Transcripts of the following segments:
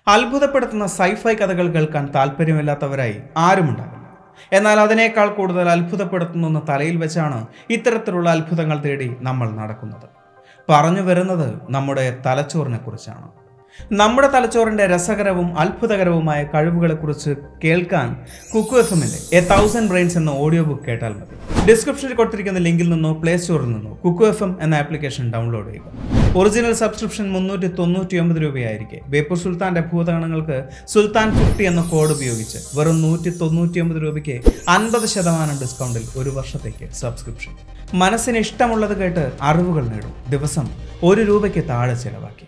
അത്ഭുതപ്പെടുത്തുന്ന സൈഫൈ കഥകൾ കേൾക്കാൻ താല്പര്യമില്ലാത്തവരായി ആരുമുണ്ടാകില്ല എന്നാൽ അതിനേക്കാൾ കൂടുതൽ അത്ഭുതപ്പെടുത്തുന്ന ഒന്ന് തലയിൽ വെച്ചാണ് ഇത്തരത്തിലുള്ള അത്ഭുതങ്ങൾ തേടി നമ്മൾ നടക്കുന്നത് പറഞ്ഞു വരുന്നത് നമ്മുടെ തലച്ചോറിനെ കുറിച്ചാണ് നമ്മുടെ തലച്ചോറിന്റെ രസകരവും അത്ഭുതകരവുമായ കഴിവുകളെക്കുറിച്ച് കേൾക്കാൻ കുക്കു എഫ് എമ്മിന്റെ എ തൗസൻഡ് ബ്രെയിൻസ് എന്ന ഓഡിയോ ബുക്ക് കേട്ടാൽ മതി ഡിസ്ക്രിപ്ഷനിൽ കൊടുത്തിരിക്കുന്ന ലിങ്കിൽ നിന്നോ പ്ലേ സ്റ്റോറിൽ നിന്നോ കുക്കു എഫ് എം എന്ന ആപ്ലിക്കേഷൻ ഡൗൺലോഡ് ചെയ്യുക ഒറിജിനൽ സബ്സ്ക്രിപ്ഷൻ മുന്നൂറ്റി തൊണ്ണൂറ്റി ഒമ്പത് രൂപയായിരിക്കെ ബേപ്പൂർ സുൽത്താന്റെ ഭൂതഗണങ്ങൾക്ക് സുൽത്താൻ ഫിഫ്റ്റി എന്ന കോഡ് ഉപയോഗിച്ച് വെറും നൂറ്റി തൊണ്ണൂറ്റി ഒമ്പത് രൂപയ്ക്ക് അൻപത് ശതമാനം ഡിസ്കൗണ്ടിൽ ഒരു വർഷത്തേക്ക് സബ്സ്ക്രിപ്ഷൻ മനസ്സിന് ഇഷ്ടമുള്ളത് കേട്ട് അറിവുകൾ നേടും ദിവസം ഒരു രൂപയ്ക്ക് താഴെ ചിലവാക്കി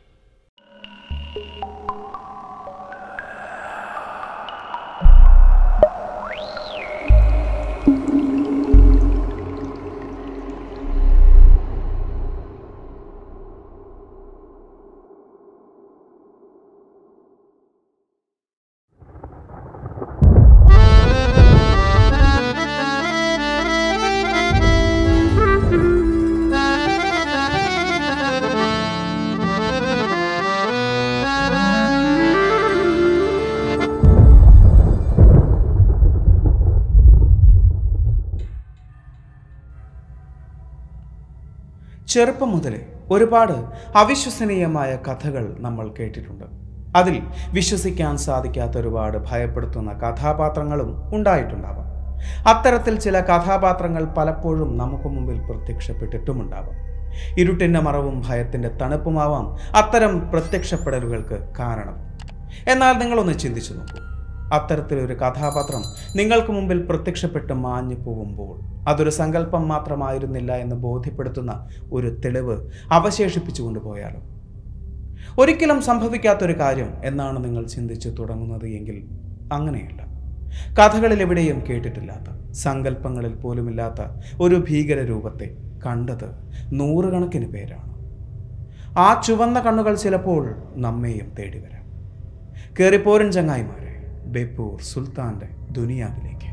ചെറുപ്പം മുതലേ ഒരുപാട് അവിശ്വസനീയമായ കഥകൾ നമ്മൾ കേട്ടിട്ടുണ്ട് അതിൽ വിശ്വസിക്കാൻ സാധിക്കാത്ത ഒരുപാട് ഭയപ്പെടുത്തുന്ന കഥാപാത്രങ്ങളും ഉണ്ടായിട്ടുണ്ടാവാം അത്തരത്തിൽ ചില കഥാപാത്രങ്ങൾ പലപ്പോഴും നമുക്ക് മുമ്പിൽ പ്രത്യക്ഷപ്പെട്ടിട്ടുമുണ്ടാവാം ഇരുട്ടിൻ്റെ മറവും ഭയത്തിൻ്റെ തണുപ്പുമാവാം അത്തരം പ്രത്യക്ഷപ്പെടലുകൾക്ക് കാരണം എന്നാൽ നിങ്ങളൊന്ന് ചിന്തിച്ചു നോക്കൂ അത്തരത്തിലൊരു കഥാപാത്രം നിങ്ങൾക്ക് മുമ്പിൽ പ്രത്യക്ഷപ്പെട്ട് മാഞ്ഞു പോകുമ്പോൾ അതൊരു സങ്കല്പം മാത്രമായിരുന്നില്ല എന്ന് ബോധ്യപ്പെടുത്തുന്ന ഒരു തെളിവ് അവശേഷിപ്പിച്ചു കൊണ്ടുപോയാലോ ഒരിക്കലും സംഭവിക്കാത്തൊരു കാര്യം എന്നാണ് നിങ്ങൾ ചിന്തിച്ചു തുടങ്ങുന്നത് എങ്കിൽ അങ്ങനെയല്ല കഥകളിൽ എവിടെയും കേട്ടിട്ടില്ലാത്ത സങ്കല്പങ്ങളിൽ പോലുമില്ലാത്ത ഒരു ഭീകര രൂപത്തെ കണ്ടത് നൂറുകണക്കിന് പേരാണ് ആ ചുവന്ന കണ്ണുകൾ ചിലപ്പോൾ നമ്മെയും തേടി വരാം കയറിപ്പോരൻ ചങ്ങായിമാരെ ബേപ്പൂർ സുൽത്താന്റെ ദുനിയാവിലേക്ക്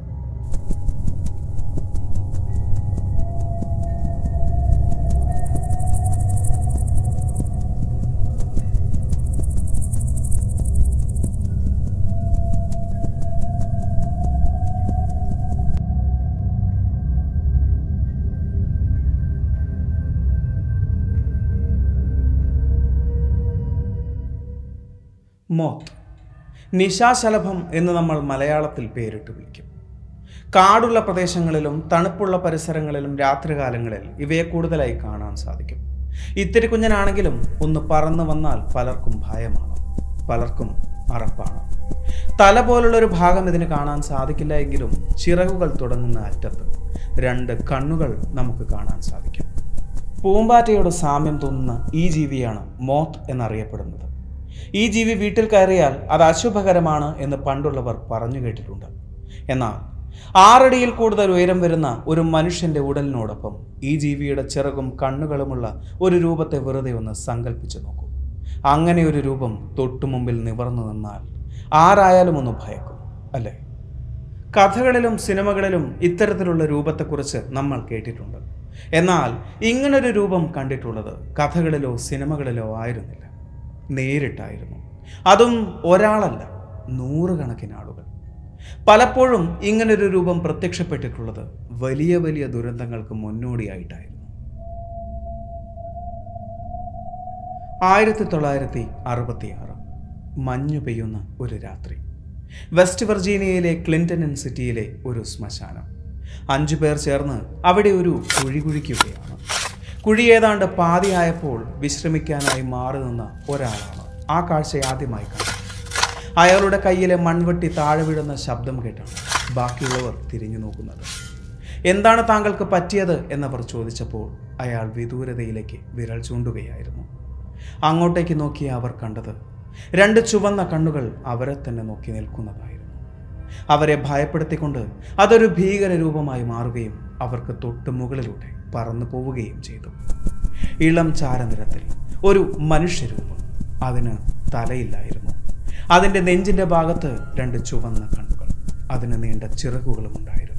മോത്ത് നിശാശലഭം എന്ന് നമ്മൾ മലയാളത്തിൽ പേരിട്ട് വിളിക്കും കാടുള്ള പ്രദേശങ്ങളിലും തണുപ്പുള്ള പരിസരങ്ങളിലും രാത്രികാലങ്ങളിൽ ഇവയെ കൂടുതലായി കാണാൻ സാധിക്കും ഇത്തിരി കുഞ്ഞനാണെങ്കിലും ഒന്ന് പറന്നു വന്നാൽ പലർക്കും ഭയമാണ് പലർക്കും അറപ്പാണ് തല പോലുള്ളൊരു ഭാഗം ഇതിന് കാണാൻ സാധിക്കില്ല എങ്കിലും ചിറകുകൾ തുടങ്ങുന്ന അറ്റത്ത് രണ്ട് കണ്ണുകൾ നമുക്ക് കാണാൻ സാധിക്കും പൂമ്പാറ്റയോട് സാമ്യം തോന്നുന്ന ഈ ജീവിയാണ് മോത്ത് എന്നറിയപ്പെടുന്നത് ഈ ജീവി വീട്ടിൽ കയറിയാൽ അത് അശുഭകരമാണ് എന്ന് പണ്ടുള്ളവർ പറഞ്ഞു കേട്ടിട്ടുണ്ട് എന്നാൽ ആറടിയിൽ കൂടുതൽ ഉയരം വരുന്ന ഒരു മനുഷ്യന്റെ ഉടലിനോടൊപ്പം ഈ ജീവിയുടെ ചിറകും കണ്ണുകളുമുള്ള ഒരു രൂപത്തെ വെറുതെ ഒന്ന് സങ്കല്പിച്ചു നോക്കൂ അങ്ങനെ ഒരു രൂപം തൊട്ടുമുമ്പിൽ നിവർന്നു നിന്നാൽ ആരായാലും ഒന്ന് ഭയക്കും അല്ലേ കഥകളിലും സിനിമകളിലും ഇത്തരത്തിലുള്ള രൂപത്തെക്കുറിച്ച് നമ്മൾ കേട്ടിട്ടുണ്ട് എന്നാൽ ഇങ്ങനൊരു രൂപം കണ്ടിട്ടുള്ളത് കഥകളിലോ സിനിമകളിലോ ആയിരുന്നില്ല നേരിട്ടായിരുന്നു അതും ഒരാളല്ല നൂറുകണക്കിന് ആളുകൾ പലപ്പോഴും ഇങ്ങനൊരു രൂപം പ്രത്യക്ഷപ്പെട്ടിട്ടുള്ളത് വലിയ വലിയ ദുരന്തങ്ങൾക്ക് മുന്നോടിയായിട്ടായിരുന്നു ആയിരത്തി തൊള്ളായിരത്തി അറുപത്തിയാറ് മഞ്ഞു പെയ്യുന്ന ഒരു രാത്രി വെസ്റ്റ് വെർജീനിയയിലെ ക്ലിൻറ്റൺ സിറ്റിയിലെ ഒരു ശ്മശാനം അഞ്ചു പേർ ചേർന്ന് അവിടെ ഒരു കുഴി കുഴിക്കുകയാണ് കുഴി ഏതാണ്ട് പാതിയായപ്പോൾ വിശ്രമിക്കാനായി മാറി നിന്ന ഒരാളാണ് ആ കാഴ്ച ആദ്യമായി കാണുന്നത് അയാളുടെ കയ്യിലെ മൺവെട്ടി താഴെ വീഴുന്ന ശബ്ദം കേട്ടാണ് ബാക്കിയുള്ളവർ തിരിഞ്ഞു നോക്കുന്നത് എന്താണ് താങ്കൾക്ക് പറ്റിയത് എന്നവർ ചോദിച്ചപ്പോൾ അയാൾ വിദൂരതയിലേക്ക് വിരൽ ചൂണ്ടുകയായിരുന്നു അങ്ങോട്ടേക്ക് നോക്കിയ അവർ കണ്ടത് രണ്ട് ചുവന്ന കണ്ണുകൾ അവരെ തന്നെ നോക്കി നിൽക്കുന്നതായിരുന്നു അവരെ ഭയപ്പെടുത്തിക്കൊണ്ട് അതൊരു ഭീകര രൂപമായി മാറുകയും അവർക്ക് തൊട്ട് മുകളിലൂടെ പറന്നു പോവുകയും ചെയ്തു ഇളം ചാരനിറത്തിൽ ഒരു മനുഷ്യരൂപം അതിന് തലയില്ലായിരുന്നു അതിൻ്റെ നെഞ്ചിൻ്റെ ഭാഗത്ത് രണ്ട് ചുവന്ന കണ്ണുകൾ അതിന് നീണ്ട ചിറകുകളും ഉണ്ടായിരുന്നു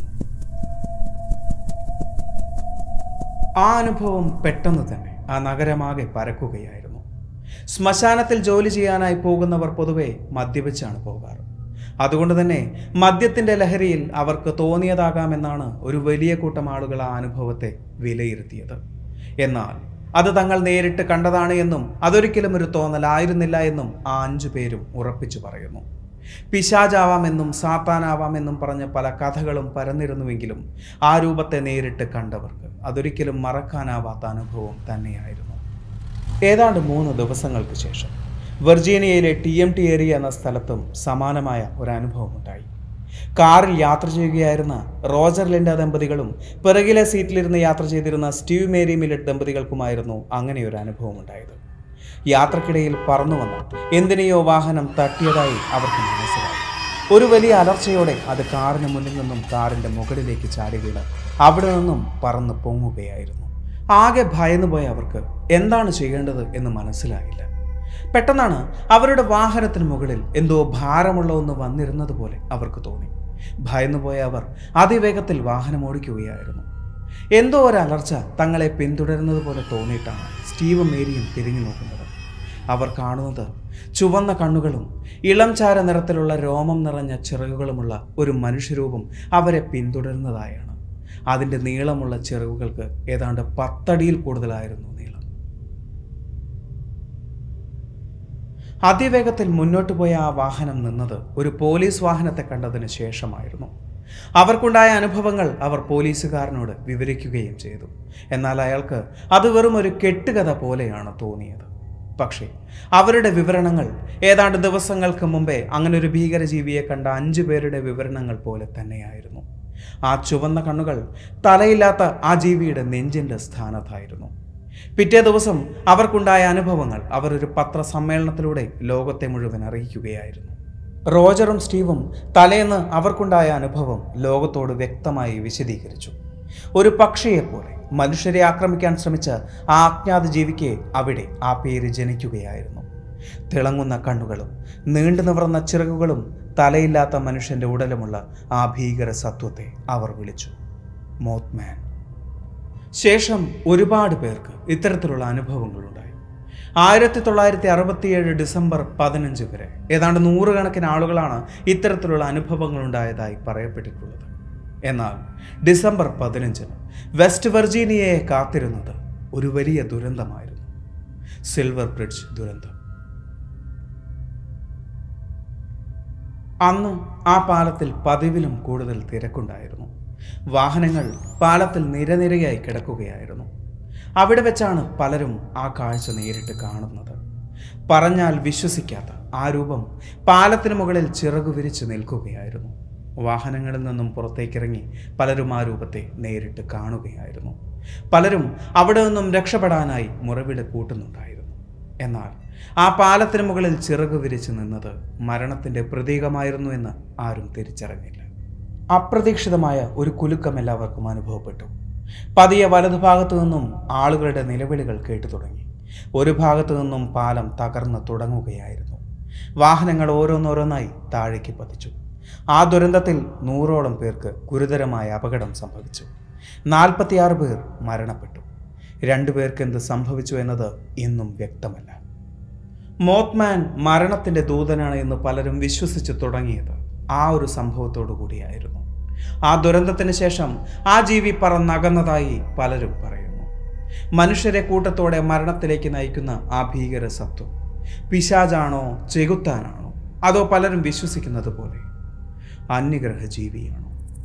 ആ അനുഭവം പെട്ടെന്ന് തന്നെ ആ നഗരമാകെ പരക്കുകയായിരുന്നു ശ്മശാനത്തിൽ ജോലി ചെയ്യാനായി പോകുന്നവർ പൊതുവെ മദ്യപിച്ചാണ് പോകാറ് അതുകൊണ്ട് തന്നെ മദ്യത്തിൻ്റെ ലഹരിയിൽ അവർക്ക് തോന്നിയതാകാമെന്നാണ് ഒരു വലിയ കൂട്ടം ആളുകൾ ആ അനുഭവത്തെ വിലയിരുത്തിയത് എന്നാൽ അത് തങ്ങൾ നേരിട്ട് കണ്ടതാണ് എന്നും അതൊരിക്കലും ഒരു തോന്നലായിരുന്നില്ല എന്നും ആ അഞ്ചു പേരും ഉറപ്പിച്ചു പറയുന്നു പിശാചാവാമെന്നും സാത്താനാവാമെന്നും പറഞ്ഞ പല കഥകളും പരന്നിരുന്നുവെങ്കിലും ആ രൂപത്തെ നേരിട്ട് കണ്ടവർക്ക് അതൊരിക്കലും മറക്കാനാവാത്ത അനുഭവം തന്നെയായിരുന്നു ഏതാണ്ട് മൂന്ന് ദിവസങ്ങൾക്ക് ശേഷം വെർജീനിയയിലെ ടി എം ടി ഏരിയ എന്ന സ്ഥലത്തും സമാനമായ ഒരു അനുഭവമുണ്ടായി കാറിൽ യാത്ര ചെയ്യുകയായിരുന്ന റോജർ ലിൻഡ ദമ്പതികളും പിറകിലെ സീറ്റിലിരുന്ന് യാത്ര ചെയ്തിരുന്ന സ്റ്റീവ് മേരി മില്ലറ്റ് ദമ്പതികൾക്കുമായിരുന്നു അങ്ങനെയൊരു അനുഭവം ഉണ്ടായത് യാത്രക്കിടയിൽ പറന്നു വന്ന എന്തിനെയോ വാഹനം തട്ടിയതായി അവർക്ക് മനസ്സിലായി ഒരു വലിയ അലർച്ചയോടെ അത് കാറിന് മുന്നിൽ നിന്നും കാറിൻ്റെ മുകളിലേക്ക് ചാടി വീണ് അവിടെ നിന്നും പറന്ന് പൊങ്ങുകയായിരുന്നു ആകെ ഭയന്നുപോയ അവർക്ക് എന്താണ് ചെയ്യേണ്ടത് എന്ന് മനസ്സിലായില്ല പെട്ടെന്നാണ് അവരുടെ വാഹനത്തിന് മുകളിൽ എന്തോ ഭാരമുള്ള ഒന്ന് വന്നിരുന്നത് പോലെ അവർക്ക് തോന്നി ഭയന്നുപോയ അവർ അതിവേഗത്തിൽ വാഹനം ഓടിക്കുകയായിരുന്നു എന്തോ ഒരു അലർച്ച തങ്ങളെ പിന്തുടരുന്നത് പോലെ തോന്നിയിട്ടാണ് സ്റ്റീവും മേരിയും തിരിഞ്ഞു നോക്കുന്നത് അവർ കാണുന്നത് ചുവന്ന കണ്ണുകളും ഇളം ചാര നിറത്തിലുള്ള രോമം നിറഞ്ഞ ചിറകുകളുമുള്ള ഒരു മനുഷ്യരൂപം അവരെ പിന്തുടരുന്നതായാണ് അതിൻ്റെ നീളമുള്ള ചിറകുകൾക്ക് ഏതാണ്ട് പത്തടിയിൽ കൂടുതലായിരുന്നു നീളം അതിവേഗത്തിൽ മുന്നോട്ട് പോയ ആ വാഹനം നിന്നത് ഒരു പോലീസ് വാഹനത്തെ കണ്ടതിന് ശേഷമായിരുന്നു അവർക്കുണ്ടായ അനുഭവങ്ങൾ അവർ പോലീസുകാരനോട് വിവരിക്കുകയും ചെയ്തു എന്നാൽ അയാൾക്ക് അത് വെറും ഒരു കെട്ടുകഥ പോലെയാണ് തോന്നിയത് പക്ഷേ അവരുടെ വിവരണങ്ങൾ ഏതാണ്ട് ദിവസങ്ങൾക്ക് മുമ്പേ അങ്ങനെ ഒരു ഭീകരജീവിയെ കണ്ട അഞ്ചു പേരുടെ വിവരണങ്ങൾ പോലെ തന്നെയായിരുന്നു ആ ചുവന്ന കണ്ണുകൾ തലയില്ലാത്ത ആ ജീവിയുടെ നെഞ്ചിൻ്റെ സ്ഥാനത്തായിരുന്നു പിറ്റേ ദിവസം അവർക്കുണ്ടായ അനുഭവങ്ങൾ അവർ ഒരു പത്രസമ്മേളനത്തിലൂടെ ലോകത്തെ മുഴുവൻ അറിയിക്കുകയായിരുന്നു റോജറും സ്റ്റീവും തലേന്ന് അവർക്കുണ്ടായ അനുഭവം ലോകത്തോട് വ്യക്തമായി വിശദീകരിച്ചു ഒരു പക്ഷിയെപ്പോലെ മനുഷ്യരെ ആക്രമിക്കാൻ ശ്രമിച്ച ആ അജ്ഞാത ജീവിക്ക് അവിടെ ആ പേര് ജനിക്കുകയായിരുന്നു തിളങ്ങുന്ന കണ്ണുകളും നീണ്ടു നിവർന്ന ചിറകുകളും തലയില്ലാത്ത മനുഷ്യന്റെ ഉടലുമുള്ള ആ ഭീകര സത്വത്തെ അവർ വിളിച്ചു മോത്ത്മാൻ ശേഷം ഒരുപാട് പേർക്ക് ഇത്തരത്തിലുള്ള അനുഭവങ്ങളുണ്ടായി ആയിരത്തി തൊള്ളായിരത്തി അറുപത്തിയേഴ് ഡിസംബർ പതിനഞ്ച് വരെ ഏതാണ്ട് നൂറുകണക്കിന് ആളുകളാണ് ഇത്തരത്തിലുള്ള അനുഭവങ്ങൾ ഉണ്ടായതായി പറയപ്പെട്ടിട്ടുള്ളത് എന്നാൽ ഡിസംബർ പതിനഞ്ചിന് വെസ്റ്റ് വെർജീനിയയെ കാത്തിരുന്നത് ഒരു വലിയ ദുരന്തമായിരുന്നു സിൽവർ ബ്രിഡ്ജ് ദുരന്തം അന്ന് ആ പാലത്തിൽ പതിവിലും കൂടുതൽ തിരക്കുണ്ടായിരുന്നു വാഹനങ്ങൾ പാലത്തിൽ നിരനിരയായി കിടക്കുകയായിരുന്നു അവിടെ വെച്ചാണ് പലരും ആ കാഴ്ച നേരിട്ട് കാണുന്നത് പറഞ്ഞാൽ വിശ്വസിക്കാത്ത ആ രൂപം പാലത്തിന് മുകളിൽ ചിറകു വിരിച്ച് നിൽക്കുകയായിരുന്നു വാഹനങ്ങളിൽ നിന്നും പുറത്തേക്കിറങ്ങി പലരും ആ രൂപത്തെ നേരിട്ട് കാണുകയായിരുന്നു പലരും അവിടെ നിന്നും രക്ഷപ്പെടാനായി മുറവിളി കൂട്ടുന്നുണ്ടായിരുന്നു എന്നാൽ ആ പാലത്തിന് മുകളിൽ ചിറകു വിരിച്ച് നിന്നത് മരണത്തിൻ്റെ പ്രതീകമായിരുന്നു എന്ന് ആരും തിരിച്ചറിഞ്ഞില്ല അപ്രതീക്ഷിതമായ ഒരു കുലുക്കം എല്ലാവർക്കും അനുഭവപ്പെട്ടു പതിയെ വലതുഭാഗത്തു നിന്നും ആളുകളുടെ നിലവിളികൾ കേട്ടു തുടങ്ങി ഒരു ഭാഗത്തു നിന്നും പാലം തകർന്ന് തുടങ്ങുകയായിരുന്നു വാഹനങ്ങൾ ഓരോന്നോരോന്നായി താഴേക്ക് പതിച്ചു ആ ദുരന്തത്തിൽ നൂറോളം പേർക്ക് ഗുരുതരമായ അപകടം സംഭവിച്ചു നാൽപ്പത്തിയാറ് പേർ മരണപ്പെട്ടു രണ്ടു പേർക്ക് എന്ത് സംഭവിച്ചു എന്നത് ഇന്നും വ്യക്തമല്ല മോത്ത്മാൻ മരണത്തിൻ്റെ ദൂതനാണ് എന്ന് പലരും വിശ്വസിച്ചു തുടങ്ങിയത് ആ ഒരു സംഭവത്തോടു കൂടിയായിരുന്നു ആ ദുരന്തത്തിന് ശേഷം ആ ജീവി പറന്നകന്നതായി പലരും പറയുന്നു മനുഷ്യരെ കൂട്ടത്തോടെ മരണത്തിലേക്ക് നയിക്കുന്ന ആ ഭീകര സത്വം പിശാജാണോ ചെകുത്താനാണോ അതോ പലരും വിശ്വസിക്കുന്നത് പോലെ അന്യഗ്രഹ ജീവിയാണോ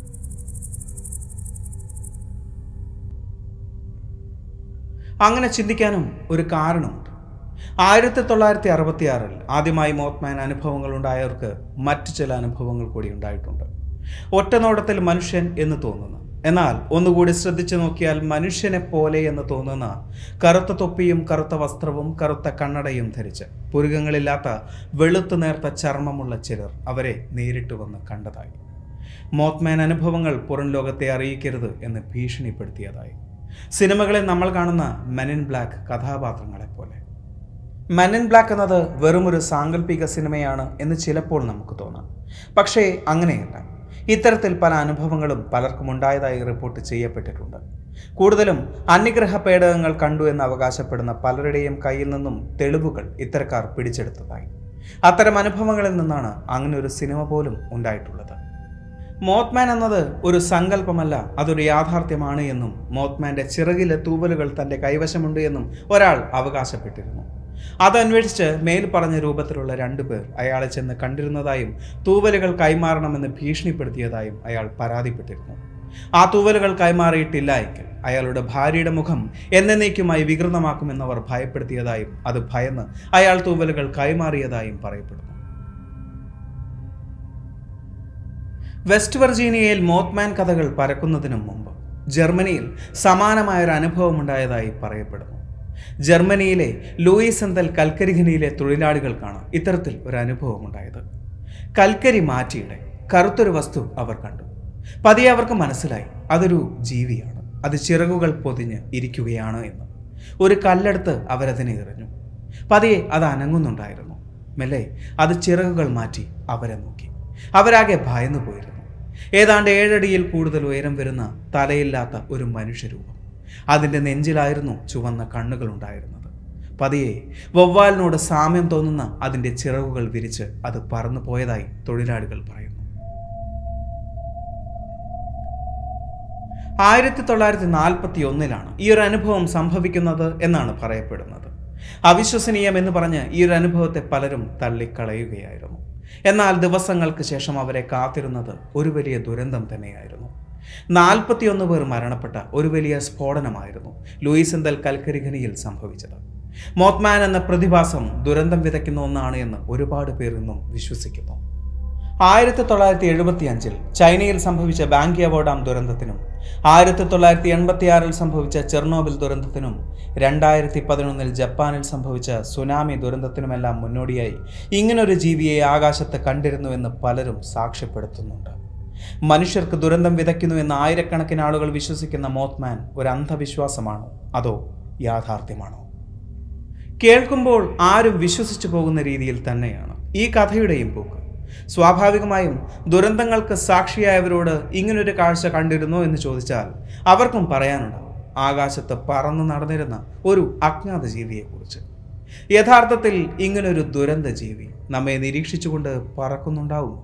അങ്ങനെ ചിന്തിക്കാനും ഒരു കാരണമുണ്ട് ആയിരത്തി തൊള്ളായിരത്തി അറുപത്തിയാറിൽ ആദ്യമായി മോത്ത്മാൻ അനുഭവങ്ങൾ ഉണ്ടായവർക്ക് മറ്റു ചില അനുഭവങ്ങൾ കൂടി ഉണ്ടായിട്ടുണ്ട് ഒറ്റനോട്ടത്തിൽ മനുഷ്യൻ എന്ന് തോന്നുന്നു എന്നാൽ ഒന്നുകൂടി ശ്രദ്ധിച്ചു നോക്കിയാൽ മനുഷ്യനെ പോലെ എന്ന് തോന്നുന്ന കറുത്ത തൊപ്പിയും കറുത്ത വസ്ത്രവും കറുത്ത കണ്ണടയും ധരിച്ച് പുരുകങ്ങളില്ലാത്ത വെളുത്തു നേർത്ത ചർമ്മമുള്ള ചിലർ അവരെ നേരിട്ട് വന്ന് കണ്ടതായി മോത്ത്മാൻ അനുഭവങ്ങൾ പുറം ലോകത്തെ അറിയിക്കരുത് എന്ന് ഭീഷണിപ്പെടുത്തിയതായി സിനിമകളിൽ നമ്മൾ കാണുന്ന മെൻ ഇൻ ബ്ലാക്ക് കഥാപാത്രങ്ങളെ പോലെ മെൻ ഇൻ ബ്ലാക്ക് എന്നത് വെറുമൊരു സാങ്കല്പിക സിനിമയാണ് എന്ന് ചിലപ്പോൾ നമുക്ക് തോന്നാം പക്ഷേ അങ്ങനെയല്ല ഇത്തരത്തിൽ പല അനുഭവങ്ങളും പലർക്കും ഉണ്ടായതായി റിപ്പോർട്ട് ചെയ്യപ്പെട്ടിട്ടുണ്ട് കൂടുതലും അന്യഗ്രഹ പേടകങ്ങൾ കണ്ടു എന്ന് അവകാശപ്പെടുന്ന പലരുടെയും കയ്യിൽ നിന്നും തെളിവുകൾ ഇത്തരക്കാർ പിടിച്ചെടുത്തതായി അത്തരം അനുഭവങ്ങളിൽ നിന്നാണ് അങ്ങനെ ഒരു സിനിമ പോലും ഉണ്ടായിട്ടുള്ളത് മോത്മാൻ എന്നത് ഒരു സങ്കല്പമല്ല അതൊരു യാഥാർത്ഥ്യമാണ് എന്നും മോത്മാന്റെ ചിറകിലെ തൂവലുകൾ തന്റെ കൈവശമുണ്ട് എന്നും ഒരാൾ അവകാശപ്പെട്ടിരുന്നു അതന്വേഷിച്ച് മേൽ പറഞ്ഞ രൂപത്തിലുള്ള രണ്ടുപേർ അയാളെ ചെന്ന് കണ്ടിരുന്നതായും തൂവലുകൾ കൈമാറണമെന്ന് ഭീഷണിപ്പെടുത്തിയതായും അയാൾ പരാതിപ്പെട്ടിരുന്നു ആ തൂവലുകൾ കൈമാറിയിട്ടില്ല എങ്കിൽ അയാളുടെ ഭാര്യയുടെ മുഖം എന്നേക്കുമായി വികൃതമാക്കുമെന്നവർ ഭയപ്പെടുത്തിയതായും അത് ഭയന്ന് അയാൾ തൂവലുകൾ കൈമാറിയതായും പറയപ്പെടുന്നു വെസ്റ്റ് വെർജീനിയയിൽ മോത്മാൻ കഥകൾ പരക്കുന്നതിനു മുമ്പ് ജർമ്മനിയിൽ സമാനമായൊരു അനുഭവം ഉണ്ടായതായി പറയപ്പെടുന്നു ജർമ്മനിയിലെ ലൂയിസ് എന്തൽ കൽക്കരി ഖനിയിലെ തൊഴിലാളികൾക്കാണ് ഇത്തരത്തിൽ ഒരു അനുഭവം ഉണ്ടായത് കൽക്കരി മാറ്റിയുടെ കറുത്തൊരു വസ്തു അവർ കണ്ടു പതിയെ അവർക്ക് മനസ്സിലായി അതൊരു ജീവിയാണ് അത് ചിറകുകൾ പൊതിഞ്ഞ് ഇരിക്കുകയാണ് എന്ന് ഒരു കല്ലെടുത്ത് അവരതിനെ എറിഞ്ഞു പതിയെ അത് അനങ്ങുന്നുണ്ടായിരുന്നു മെല്ലെ അത് ചിറകുകൾ മാറ്റി അവരെ നോക്കി അവരാകെ ഭയന്നു പോയിരുന്നു ഏതാണ്ട് ഏഴടിയിൽ കൂടുതൽ ഉയരം വരുന്ന തലയില്ലാത്ത ഒരു മനുഷ്യരൂപം അതിൻ്റെ നെഞ്ചിലായിരുന്നു ചുവന്ന കണ്ണുകൾ ഉണ്ടായിരുന്നത് പതിയെ വവ്വാലിനോട് സാമ്യം തോന്നുന്ന അതിൻ്റെ ചിറകുകൾ വിരിച്ച് അത് പറന്നു പോയതായി തൊഴിലാളികൾ പറയുന്നു ആയിരത്തി തൊള്ളായിരത്തി നാൽപ്പത്തി ഒന്നിലാണ് ഈ ഒരു അനുഭവം സംഭവിക്കുന്നത് എന്നാണ് പറയപ്പെടുന്നത് അവിശ്വസനീയം എന്ന് പറഞ്ഞ് ഈ ഒരു അനുഭവത്തെ പലരും തള്ളിക്കളയുകയായിരുന്നു എന്നാൽ ദിവസങ്ങൾക്ക് ശേഷം അവരെ കാത്തിരുന്നത് ഒരു വലിയ ദുരന്തം തന്നെയായിരുന്നു നാൽപ്പത്തിയൊന്ന് പേർ മരണപ്പെട്ട ഒരു വലിയ സ്ഫോടനമായിരുന്നു ലൂയിസ് എന്തൽ കൽക്കരി ഖനിയിൽ സംഭവിച്ചത് മോത്മാൻ എന്ന പ്രതിഭാസം ദുരന്തം വിതയ്ക്കുന്ന ഒന്നാണ് എന്ന് ഒരുപാട് പേർ ഇന്നും വിശ്വസിക്കുന്നു ആയിരത്തി തൊള്ളായിരത്തി എഴുപത്തി അഞ്ചിൽ ചൈനയിൽ സംഭവിച്ച ബാങ്കിയവോ ഡാം ദുരന്തത്തിനും ആയിരത്തി തൊള്ളായിരത്തി എൺപത്തിയാറിൽ സംഭവിച്ച ചെർണോബിൽ ദുരന്തത്തിനും രണ്ടായിരത്തി പതിനൊന്നിൽ ജപ്പാനിൽ സംഭവിച്ച സുനാമി ദുരന്തത്തിനുമെല്ലാം മുന്നോടിയായി ഇങ്ങനൊരു ജീവിയെ ആകാശത്ത് കണ്ടിരുന്നുവെന്ന് പലരും സാക്ഷ്യപ്പെടുത്തുന്നുണ്ട് മനുഷ്യർക്ക് ദുരന്തം വിതയ്ക്കുന്നു എന്ന് ആയിരക്കണക്കിന് ആളുകൾ വിശ്വസിക്കുന്ന മോത്മാൻ ഒരു അന്ധവിശ്വാസമാണോ അതോ യാഥാർത്ഥ്യമാണോ കേൾക്കുമ്പോൾ ആരും വിശ്വസിച്ചു പോകുന്ന രീതിയിൽ തന്നെയാണ് ഈ കഥയുടെയും പോക്ക് സ്വാഭാവികമായും ദുരന്തങ്ങൾക്ക് സാക്ഷിയായവരോട് ഇങ്ങനൊരു കാഴ്ച കണ്ടിരുന്നോ എന്ന് ചോദിച്ചാൽ അവർക്കും പറയാനുണ്ടാവും ആകാശത്ത് പറന്നു നടന്നിരുന്ന ഒരു അജ്ഞാത ജീവിയെക്കുറിച്ച് യഥാർത്ഥത്തിൽ ഇങ്ങനൊരു ദുരന്ത ജീവി നമ്മെ നിരീക്ഷിച്ചുകൊണ്ട് പറക്കുന്നുണ്ടാവും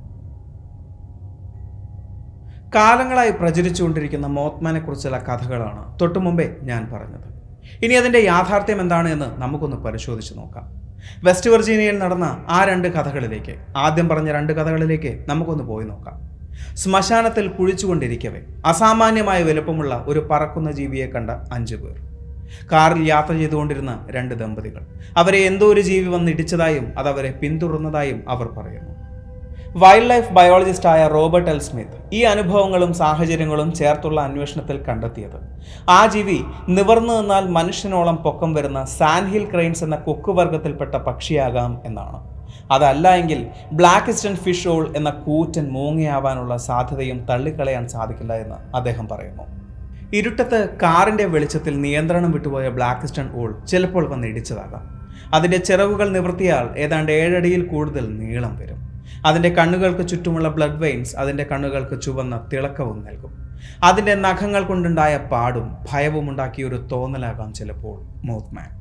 കാലങ്ങളായി പ്രചരിച്ചുകൊണ്ടിരിക്കുന്ന മോത്മാനെ കുറിച്ചുള്ള കഥകളാണ് തൊട്ടു മുമ്പേ ഞാൻ പറഞ്ഞത് ഇനി അതിൻ്റെ യാഥാർത്ഥ്യം എന്താണ് എന്ന് നമുക്കൊന്ന് പരിശോധിച്ച് നോക്കാം വെസ്റ്റ് വെർജീനിയയിൽ നടന്ന ആ രണ്ട് കഥകളിലേക്ക് ആദ്യം പറഞ്ഞ രണ്ട് കഥകളിലേക്ക് നമുക്കൊന്ന് പോയി നോക്കാം ശ്മശാനത്തിൽ കുഴിച്ചുകൊണ്ടിരിക്കവേ അസാമാന്യമായ വലുപ്പമുള്ള ഒരു പറക്കുന്ന ജീവിയെ കണ്ട അഞ്ചു പേർ കാറിൽ യാത്ര ചെയ്തുകൊണ്ടിരുന്ന രണ്ട് ദമ്പതികൾ അവരെ എന്തോ ഒരു ജീവി വന്ന് ഇടിച്ചതായും അത് അവരെ പിന്തുടർന്നതായും അവർ പറയുന്നു വൈൽഡ് ലൈഫ് ബയോളജിസ്റ്റായ റോബർട്ട് എൽ സ്മിത്ത് ഈ അനുഭവങ്ങളും സാഹചര്യങ്ങളും ചേർത്തുള്ള അന്വേഷണത്തിൽ കണ്ടെത്തിയത് ആ ജീവി നിവർന്നു നിന്നാൽ മനുഷ്യനോളം പൊക്കം വരുന്ന സാൻഹിൽ ക്രെയിൻസ് എന്ന കൊക്ക് വർഗത്തിൽപ്പെട്ട പക്ഷിയാകാം എന്നാണ് അതല്ല എങ്കിൽ ബ്ലാക്ക് ഇസ്റ്റൺ ഫിഷ് ഓൾ എന്ന കൂറ്റൻ മൂങ്ങയാവാനുള്ള സാധ്യതയും തള്ളിക്കളയാൻ സാധിക്കില്ല എന്ന് അദ്ദേഹം പറയുന്നു ഇരുട്ടത്ത് കാറിന്റെ വെളിച്ചത്തിൽ നിയന്ത്രണം വിട്ടുപോയ ബ്ലാക്ക് സ്റ്റൺ ഓൾ ചിലപ്പോൾ വന്ന് ഇടിച്ചതാകാം അതിന്റെ ചിറകുകൾ നിവർത്തിയാൽ ഏതാണ്ട് ഏഴടിയിൽ കൂടുതൽ നീളം വരും അതിൻ്റെ കണ്ണുകൾക്ക് ചുറ്റുമുള്ള ബ്ലഡ് വെയിൻസ് അതിൻ്റെ കണ്ണുകൾക്ക് ചുവന്ന തിളക്കവും നൽകും അതിൻ്റെ നഖങ്ങൾ കൊണ്ടുണ്ടായ പാടും ഭയവും ഉണ്ടാക്കിയ ഒരു തോന്നലാകാം ചിലപ്പോൾ മോത്ത്മാൻ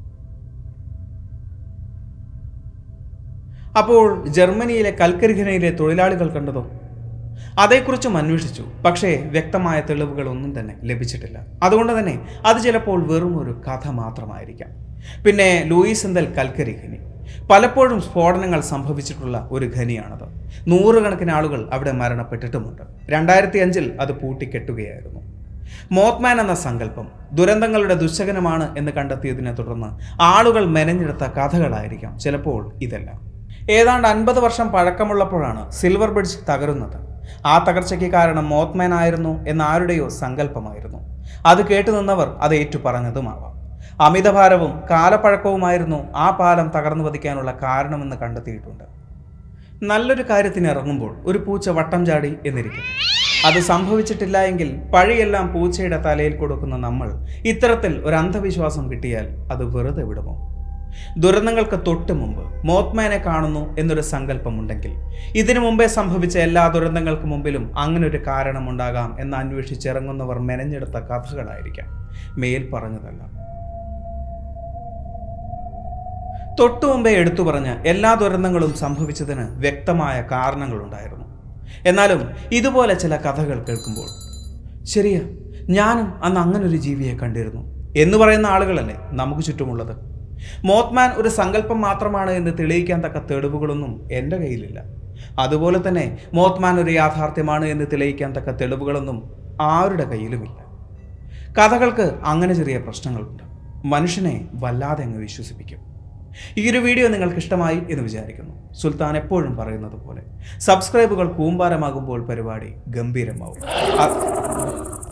അപ്പോൾ ജർമ്മനിയിലെ കൽക്കരി ഖനയിലെ തൊഴിലാളികൾ കണ്ടതോ അതേക്കുറിച്ചും അന്വേഷിച്ചു പക്ഷേ വ്യക്തമായ തെളിവുകൾ ഒന്നും തന്നെ ലഭിച്ചിട്ടില്ല അതുകൊണ്ട് തന്നെ അത് ചിലപ്പോൾ വെറും ഒരു കഥ മാത്രമായിരിക്കാം പിന്നെ ലൂയിസ് എന്തൽ കൽക്കരി ഖനി പലപ്പോഴും സ്ഫോടനങ്ങൾ സംഭവിച്ചിട്ടുള്ള ഒരു ഖനിയാണത് നൂറുകണക്കിന് ആളുകൾ അവിടെ മരണപ്പെട്ടിട്ടുമുണ്ട് രണ്ടായിരത്തി അഞ്ചിൽ അത് പൂട്ടിക്കെട്ടുകയായിരുന്നു മോത്മാൻ എന്ന സങ്കല്പം ദുരന്തങ്ങളുടെ ദുശകനമാണ് എന്ന് കണ്ടെത്തിയതിനെ തുടർന്ന് ആളുകൾ മെനഞ്ഞെടുത്ത കഥകളായിരിക്കാം ചിലപ്പോൾ ഇതെല്ലാം ഏതാണ്ട് അൻപത് വർഷം പഴക്കമുള്ളപ്പോഴാണ് സിൽവർ ബ്രിഡ്ജ് തകരുന്നത് ആ തകർച്ചയ്ക്ക് കാരണം മോത്മാൻ ആയിരുന്നു എന്ന ആരുടെയോ സങ്കല്പമായിരുന്നു അത് കേട്ടുനിന്നവർ അത് ഏറ്റുപറഞ്ഞതുമാവാം അമിതഭാരവും കാലപ്പഴക്കവുമായിരുന്നു ആ പാലം തകർന്നു പതിക്കാനുള്ള കാരണമെന്ന് കണ്ടെത്തിയിട്ടുണ്ട് നല്ലൊരു കാര്യത്തിന് ഇറങ്ങുമ്പോൾ ഒരു പൂച്ച വട്ടം ചാടി എന്നിരിക്കും അത് സംഭവിച്ചിട്ടില്ല എങ്കിൽ പഴിയെല്ലാം പൂച്ചയുടെ തലയിൽ കൊടുക്കുന്ന നമ്മൾ ഇത്തരത്തിൽ ഒരു അന്ധവിശ്വാസം കിട്ടിയാൽ അത് വെറുതെ വിടുമോ ദുരന്തങ്ങൾക്ക് തൊട്ട് മുമ്പ് മോത്മാനെ കാണുന്നു എന്നൊരു സങ്കല്പമുണ്ടെങ്കിൽ ഇതിനു മുമ്പേ സംഭവിച്ച എല്ലാ ദുരന്തങ്ങൾക്ക് മുമ്പിലും അങ്ങനെ ഒരു കാരണമുണ്ടാകാം എന്ന് അന്വേഷിച്ചിറങ്ങുന്നവർ മെനഞ്ഞെടുത്ത കഥകളായിരിക്കാം മേൽ പറഞ്ഞതല്ല തൊട്ടു മുമ്പേ എടുത്തു പറഞ്ഞ എല്ലാ ദുരന്തങ്ങളും സംഭവിച്ചതിന് വ്യക്തമായ കാരണങ്ങളുണ്ടായിരുന്നു എന്നാലും ഇതുപോലെ ചില കഥകൾ കേൾക്കുമ്പോൾ ശരിയാ ഞാനും അന്ന് അങ്ങനൊരു ജീവിയെ കണ്ടിരുന്നു എന്ന് പറയുന്ന ആളുകളല്ലേ നമുക്ക് ചുറ്റുമുള്ളത് മോത്മാൻ ഒരു സങ്കല്പം മാത്രമാണ് എന്ന് തെളിയിക്കാൻ തക്ക തെളിവുകളൊന്നും എൻ്റെ കയ്യിലില്ല അതുപോലെ തന്നെ മോത്മാൻ ഒരു യാഥാർത്ഥ്യമാണ് എന്ന് തെളിയിക്കാൻ തക്ക തെളിവുകളൊന്നും ആരുടെ കയ്യിലുമില്ല കഥകൾക്ക് അങ്ങനെ ചെറിയ പ്രശ്നങ്ങളുണ്ട് മനുഷ്യനെ വല്ലാതെ അങ്ങ് വിശ്വസിപ്പിക്കും ഈ ഒരു വീഡിയോ നിങ്ങൾക്ക് ഇഷ്ടമായി എന്ന് വിചാരിക്കുന്നു സുൽത്താൻ എപ്പോഴും പറയുന്നത് പോലെ സബ്സ്ക്രൈബുകൾ കൂമ്പാരമാകുമ്പോൾ പരിപാടി ഗംഭീരമാവും അ-